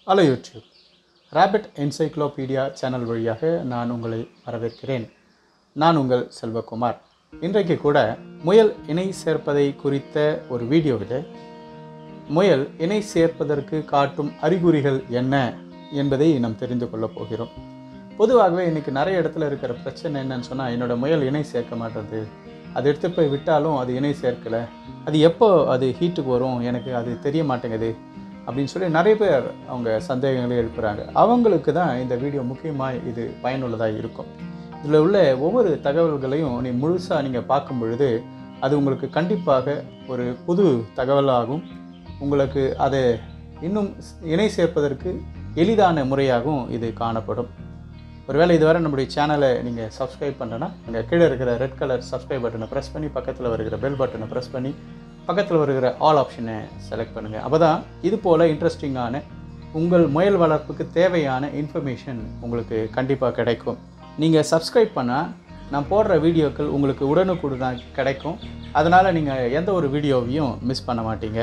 hello YouTube rabbit encyclopedia channel வழியாக நான் உங்களை வரவேற்கிறேன் நான் உங்கள் செல்வகுமார் இன்றைக்கு கூட முயல் இணை சேர்ப்பதை குறித்த ஒரு வீடியோவில் முயல் இணை சேர்ப்பதற்கு காட்டும் அறிகுறிகள் என்ன என்பதை நாம் தெரிந்து கொள்ளப் போகிறோம் பொதுவாகவே இன்றைக்கி நிறைய இடத்துல இருக்கிற பிரச்சனை என்னன்னு சொன்னால் என்னோட முயல் இணை சேர்க்க மாட்டேது அது எடுத்து போய் விட்டாலும் அது இணை சேர்க்கலை அது எப்போ அது ஹீட்டுக்கு வரும் எனக்கு அது தெரிய மாட்டேங்குது அப்படின்னு சொல்லி நிறைய பேர் அவங்க சந்தேகங்களை எழுப்புறாங்க அவங்களுக்கு தான் இந்த வீடியோ முக்கியமாக இது பயனுள்ளதாக இருக்கும் இதில் உள்ள ஒவ்வொரு தகவல்களையும் நீ முழுசாக நீங்கள் பார்க்கும் பொழுது அது உங்களுக்கு கண்டிப்பாக ஒரு புது தகவலாகும் உங்களுக்கு அதை இன்னும் இணை சேர்ப்பதற்கு எளிதான முறையாகவும் இது காணப்படும் ஒருவேளை இதுவரை நம்முடைய சேனலை நீங்கள் சப்ஸ்கிரைப் பண்ணலன்னா அங்கே கீழே இருக்கிற ரெட் கலர் சப்ஸ்கிரைப் பட்டனை ப்ரெஸ் பண்ணி பக்கத்தில் வருகிற பெல் பட்டனை ப்ரெஸ் பண்ணி பக்கத்தில் வருகிற ஆல் ஆப்ஷனை செலக்ட் பண்ணுங்கள் அப்போ தான் இது போல் இன்ட்ரெஸ்டிங்கான உங்கள் முயல் வளர்ப்புக்கு தேவையான இன்ஃபர்மேஷன் உங்களுக்கு கண்டிப்பாக கிடைக்கும் நீங்கள் சப்ஸ்கிரைப் பண்ணால் நான் போடுற வீடியோக்கள் உங்களுக்கு உடனுக்குடன் கிடைக்கும் அதனால் நீங்கள் எந்த ஒரு வீடியோவையும் மிஸ் பண்ண மாட்டீங்க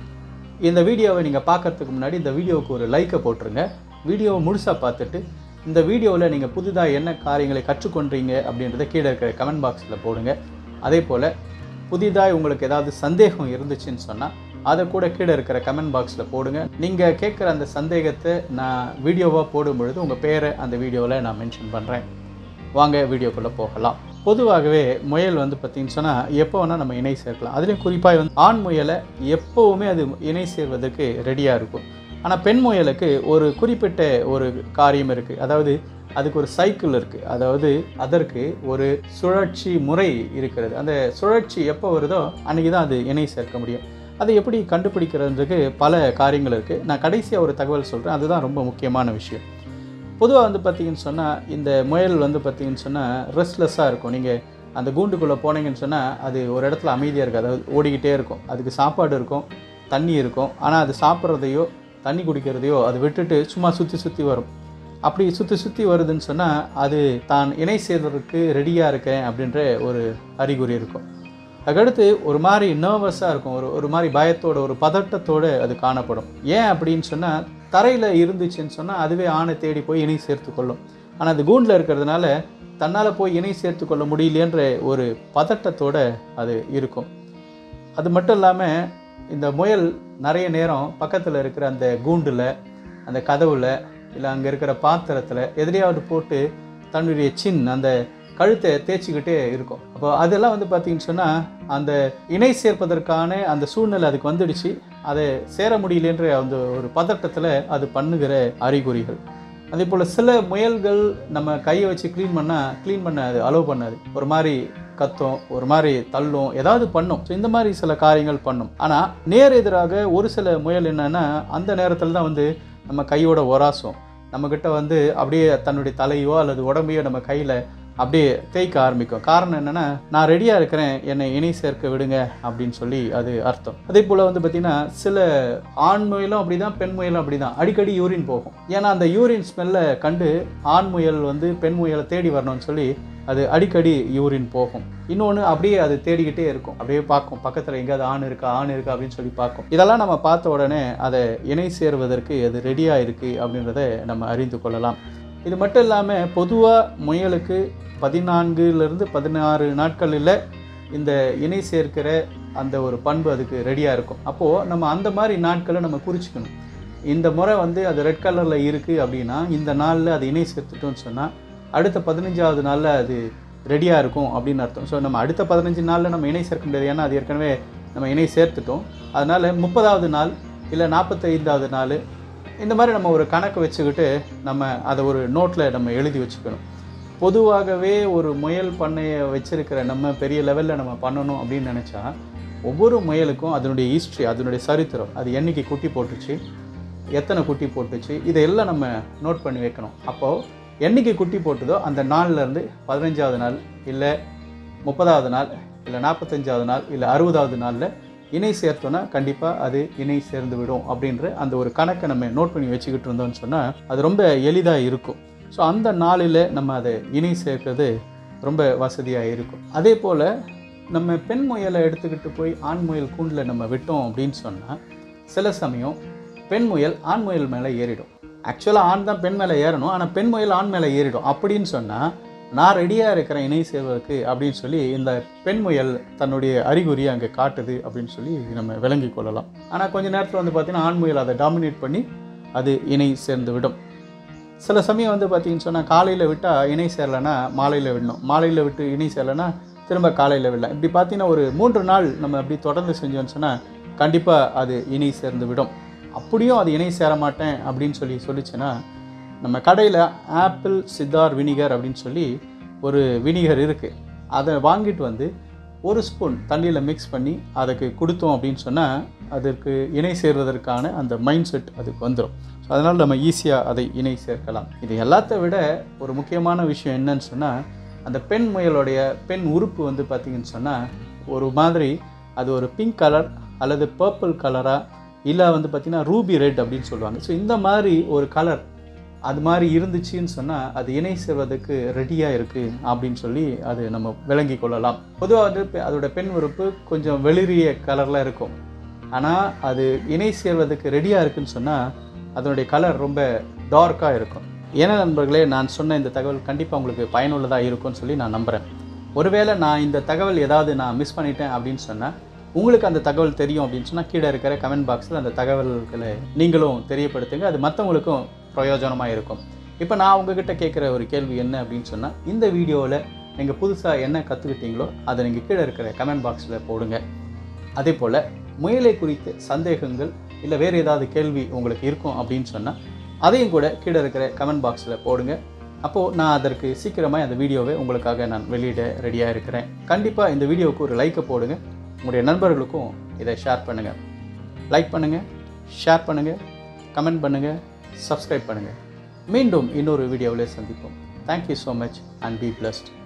இந்த வீடியோவை நீங்கள் பார்க்கறதுக்கு முன்னாடி இந்த வீடியோவுக்கு ஒரு லைக்கை போட்டுருங்க வீடியோவை முழுசாக பார்த்துட்டு இந்த வீடியோவில் நீங்கள் புதிதாக என்ன காரியங்களை கற்றுக்கொண்டீங்க அப்படின்றத கீழே இருக்கிற கமெண்ட் பாக்ஸில் போடுங்க அதே போல் புதிதாக உங்களுக்கு ஏதாவது சந்தேகம் இருந்துச்சுன்னு சொன்னால் அதை கூட கீழே இருக்கிற கமெண்ட் பாக்ஸில் போடுங்க நீங்கள் கேட்குற அந்த சந்தேகத்தை நான் வீடியோவாக போடும் பொழுது உங்கள் பேரை அந்த வீடியோவில் நான் மென்ஷன் பண்ணுறேன் வாங்க வீடியோக்குள்ளே போகலாம் பொதுவாகவே முயல் வந்து பார்த்திங்கன்னு சொன்னால் எப்போ வேணால் நம்ம இணை சேர்க்கலாம் அதுலேயும் குறிப்பாக வந்து ஆண் முயலை எப்போவுமே அது இணை சேர்வதற்கு ரெடியாக இருக்கும் ஆனால் பெண் முயலுக்கு ஒரு குறிப்பிட்ட ஒரு காரியம் இருக்குது அதாவது அதுக்கு ஒரு சைக்கிள் இருக்குது அதாவது அதற்கு ஒரு சுழற்சி முறை இருக்கிறது அந்த சுழற்சி எப்போ வருதோ அன்றைக்கி தான் அது இணை சேர்க்க முடியும் அதை எப்படி கண்டுபிடிக்கிறதுக்கு பல காரியங்கள் இருக்குது நான் கடைசியாக ஒரு தகவல் சொல்கிறேன் அதுதான் ரொம்ப முக்கியமான விஷயம் பொதுவாக வந்து பார்த்தீங்கன்னு சொன்னால் இந்த முயல் வந்து பார்த்தீங்கன்னு சொன்னால் ரெஸ்ட்லெஸ்ஸாக இருக்கும் நீங்கள் அந்த கூண்டுக்குள்ளே போனீங்கன்னு சொன்னால் அது ஒரு இடத்துல அமைதியாக இருக்குது அதாவது ஓடிக்கிட்டே இருக்கும் அதுக்கு சாப்பாடு இருக்கும் தண்ணி இருக்கும் ஆனால் அது சாப்பிட்றதையோ தண்ணி குடிக்கிறதையோ அது விட்டுட்டு சும்மா சுற்றி சுற்றி வரும் அப்படி சுற்றி சுற்றி வருதுன்னு சொன்னால் அது தான் இணை செய்வதற்கு ரெடியாக இருக்கேன் அப்படின்ற ஒரு அறிகுறி இருக்கும் அதுக்கடுத்து ஒரு மாதிரி நர்வஸாக இருக்கும் ஒரு ஒரு மாதிரி பயத்தோட ஒரு பதட்டத்தோடு அது காணப்படும் ஏன் அப்படின்னு சொன்னால் தரையில் இருந்துச்சுன்னு சொன்னால் அதுவே ஆணை தேடி போய் இணை சேர்த்து கொள்ளும் ஆனால் அது கூண்டில் இருக்கிறதுனால தன்னால் போய் இணை சேர்த்து கொள்ள முடியலையன்ற ஒரு பதட்டத்தோடு அது இருக்கும் அது மட்டும் இல்லாமல் இந்த முயல் நிறைய நேரம் பக்கத்தில் இருக்கிற அந்த கூண்டில் அந்த கதவில் இல்லை அங்கே இருக்கிற பாத்திரத்தில் எதிரையாவது போட்டு தன்னுடைய சின் அந்த கழுத்தை தேய்ச்சிக்கிட்டே இருக்கும் அப்போ அதெல்லாம் வந்து பார்த்தீங்கன்னு சொன்னால் அந்த இணை சேர்ப்பதற்கான அந்த சூழ்நிலை அதுக்கு வந்துடுச்சு அதை சேர முடியலன்ற அந்த ஒரு பதட்டத்தில் அது பண்ணுகிற அறிகுறிகள் அதே போல் சில முயல்கள் நம்ம கையை வச்சு க்ளீன் பண்ணால் க்ளீன் பண்ண அது அலோவ் பண்ணாது ஒரு மாதிரி கத்தும் ஒரு மாதிரி தள்ளும் ஏதாவது பண்ணும் ஸோ இந்த மாதிரி சில காரியங்கள் பண்ணும் ஆனால் நேர் எதிராக ஒரு சில முயல் என்னன்னா அந்த நேரத்தில் தான் வந்து நம்ம கையோட ஒராசும் நம்மக்கிட்ட வந்து அப்படியே தன்னுடைய தலையோ அல்லது உடம்பையோ நம்ம கையில் அப்படியே தேய்க்க ஆரம்பிக்கும் காரணம் என்னென்னா நான் ரெடியாக இருக்கிறேன் என்னை இணை சேர்க்க விடுங்க அப்படின்னு சொல்லி அது அர்த்தம் அதே போல் வந்து பார்த்திங்கன்னா சில ஆண் முயலும் அப்படி தான் பெண் முயலும் அப்படி தான் அடிக்கடி யூரின் போகும் ஏன்னா அந்த யூரின் ஸ்மெல்லை கண்டு ஆண் முயல் வந்து பெண் முயலை தேடி வரணும்னு சொல்லி அது அடிக்கடி யூரின் போகும் இன்னொன்று அப்படியே அது தேடிக்கிட்டே இருக்கும் அப்படியே பார்க்கும் பக்கத்தில் எங்கேயாவது ஆண் இருக்கா ஆண் இருக்கா அப்படின்னு சொல்லி பார்க்கும் இதெல்லாம் நம்ம பார்த்த உடனே அதை இணை சேருவதற்கு அது ரெடியாக இருக்குது அப்படின்றத நம்ம அறிந்து கொள்ளலாம் இது மட்டும் இல்லாமல் பொதுவாக முயலுக்கு பதினான்குலேருந்து பதினாறு நாட்களில் இந்த இணை சேர்க்கிற அந்த ஒரு பண்பு அதுக்கு ரெடியாக இருக்கும் அப்போது நம்ம அந்த மாதிரி நாட்களை நம்ம குறிச்சிக்கணும் இந்த முறை வந்து அது ரெட் கலரில் இருக்குது அப்படின்னா இந்த நாளில் அது இணை சேர்த்துட்டோம்னு சொன்னால் அடுத்த பதினஞ்சாவது நாளில் அது ரெடியாக இருக்கும் அப்படின்னு அர்த்தம் ஸோ நம்ம அடுத்த பதினஞ்சு நாளில் நம்ம இணை சேர்க்க முடியாது ஏன்னா அது ஏற்கனவே நம்ம இணை சேர்த்துட்டோம் அதனால் முப்பதாவது நாள் இல்லை நாற்பத்தைந்தாவது நாள் இந்த மாதிரி நம்ம ஒரு கணக்கு வச்சுக்கிட்டு நம்ம அதை ஒரு நோட்டில் நம்ம எழுதி வச்சுக்கணும் பொதுவாகவே ஒரு முயல் பண்ணையை வச்சுருக்கிற நம்ம பெரிய லெவலில் நம்ம பண்ணணும் அப்படின்னு நினச்சா ஒவ்வொரு முயலுக்கும் அதனுடைய ஹிஸ்ட்ரி அதனுடைய சரித்திரம் அது என்றைக்கு குட்டி போட்டுச்சு எத்தனை குட்டி போட்டுச்சு இதையெல்லாம் நம்ம நோட் பண்ணி வைக்கணும் அப்போது என்றைக்கு குட்டி போட்டுதோ அந்த நாள்லேருந்து பதினஞ்சாவது நாள் இல்லை முப்பதாவது நாள் இல்லை நாற்பத்தஞ்சாவது நாள் இல்லை அறுபதாவது நாளில் இணை சேர்த்தோன்னா கண்டிப்பாக அது இணை சேர்ந்து விடும் அப்படின்ற அந்த ஒரு கணக்கை நம்ம நோட் பண்ணி வச்சுக்கிட்டு இருந்தோம்னு சொன்னால் அது ரொம்ப எளிதாக இருக்கும் ஸோ அந்த நாளில் நம்ம அதை இணை சேர்க்கிறது ரொம்ப வசதியாக இருக்கும் அதே போல் நம்ம பெண் முயலை எடுத்துக்கிட்டு போய் ஆண் முயல் கூண்டில் நம்ம விட்டோம் அப்படின்னு சொன்னால் சில சமயம் பெண் முயல் ஆண் முயல் மேலே ஏறிடும் ஆக்சுவலாக ஆண் தான் பெண் மேலே ஏறணும் ஆனால் பெண் முயல் ஆண் மேலே ஏறிடும் அப்படின்னு சொன்னால் நான் ரெடியாக இருக்கிறேன் இணை சேர்வதற்கு அப்படின்னு சொல்லி இந்த பெண் முயல் தன்னுடைய அறிகுறியை அங்கே காட்டுது அப்படின்னு சொல்லி நம்ம விளங்கி கொள்ளலாம் ஆனால் கொஞ்ச நேரத்தில் வந்து பார்த்திங்கன்னா ஆண் முயல் அதை டாமினேட் பண்ணி அது இணை சேர்ந்து விடும் சில சமயம் வந்து பார்த்தீங்கன்னு சொன்னால் காலையில் விட்டால் இணை சேரலைன்னா மாலையில் விடணும் மாலையில் விட்டு இணை சேரலைன்னா திரும்ப காலையில் விடலாம் இப்படி பார்த்தீங்கன்னா ஒரு மூன்று நாள் நம்ம அப்படி தொடர்ந்து செஞ்சோம்னு சொன்னால் கண்டிப்பாக அது இணை சேர்ந்து விடும் அப்படியும் அது இணை சேர மாட்டேன் அப்படின்னு சொல்லி சொல்லிச்சுன்னா நம்ம கடையில் ஆப்பிள் சித்தார் வினிகர் அப்படின்னு சொல்லி ஒரு வினிகர் இருக்குது அதை வாங்கிட்டு வந்து ஒரு ஸ்பூன் தண்ணியில் மிக்ஸ் பண்ணி அதுக்கு கொடுத்தோம் அப்படின்னு சொன்னால் அதற்கு இணை சேர்வதற்கான அந்த மைண்ட் செட் அதுக்கு வந்துடும் ஸோ அதனால் நம்ம ஈஸியாக அதை இணை சேர்க்கலாம் இது எல்லாத்த விட ஒரு முக்கியமான விஷயம் என்னன்னு சொன்னால் அந்த பெண் முயலுடைய பெண் உறுப்பு வந்து பார்த்திங்கன்னு சொன்னால் ஒரு மாதிரி அது ஒரு பிங்க் கலர் அல்லது பர்பிள் கலராக இல்லை வந்து பார்த்திங்கன்னா ரூபி ரெட் அப்படின்னு சொல்லுவாங்க ஸோ இந்த மாதிரி ஒரு கலர் அது மாதிரி இருந்துச்சுன்னு சொன்னால் அது இணை சேர்வதற்கு ரெடியாக இருக்குது அப்படின்னு சொல்லி அது நம்ம விளங்கி கொள்ளலாம் பொதுவாக வந்து பெ- அதோட பெண் உறுப்பு கொஞ்சம் வெளிரிய கலரில் இருக்கும் ஆனால் அது இணை சேர்வதற்கு ரெடியாக இருக்குன்னு சொன்னால் அதனுடைய கலர் ரொம்ப டார்க்காக இருக்கும் ஏன்னா நண்பர்களே நான் சொன்ன இந்த தகவல் கண்டிப்பாக உங்களுக்கு பயனுள்ளதாக இருக்கும்னு சொல்லி நான் நம்புகிறேன் ஒருவேளை நான் இந்த தகவல் ஏதாவது நான் மிஸ் பண்ணிட்டேன் அப்படின்னு சொன்னால் உங்களுக்கு அந்த தகவல் தெரியும் அப்படின்னு சொன்னால் கீழே இருக்கிற கமெண்ட் பாக்ஸில் அந்த தகவல்களை நீங்களும் தெரியப்படுத்துங்க அது மற்றவங்களுக்கும் பிரயோஜனமாக இருக்கும் இப்போ நான் உங்ககிட்ட கேட்குற ஒரு கேள்வி என்ன அப்படின்னு சொன்னால் இந்த வீடியோவில் நீங்கள் புதுசாக என்ன கற்றுக்கிட்டீங்களோ அதை நீங்கள் கீழே இருக்கிற கமெண்ட் பாக்ஸில் போடுங்க அதே போல் முயலை குறித்த சந்தேகங்கள் இல்லை வேறு ஏதாவது கேள்வி உங்களுக்கு இருக்கும் அப்படின்னு சொன்னால் அதையும் கூட கீழே இருக்கிற கமெண்ட் பாக்ஸில் போடுங்க அப்போது நான் அதற்கு சீக்கிரமாக அந்த வீடியோவை உங்களுக்காக நான் வெளியிட ரெடியாக இருக்கிறேன் கண்டிப்பாக இந்த வீடியோவுக்கு ஒரு லைக்கை போடுங்க உங்களுடைய நண்பர்களுக்கும் இதை ஷேர் பண்ணுங்கள் லைக் பண்ணுங்கள் ஷேர் பண்ணுங்கள் கமெண்ட் பண்ணுங்கள் சப்ஸ்கிரைப் பண்ணுங்கள் மீண்டும் இன்னொரு வீடியோவில் சந்திப்போம் thank you so much and be blessed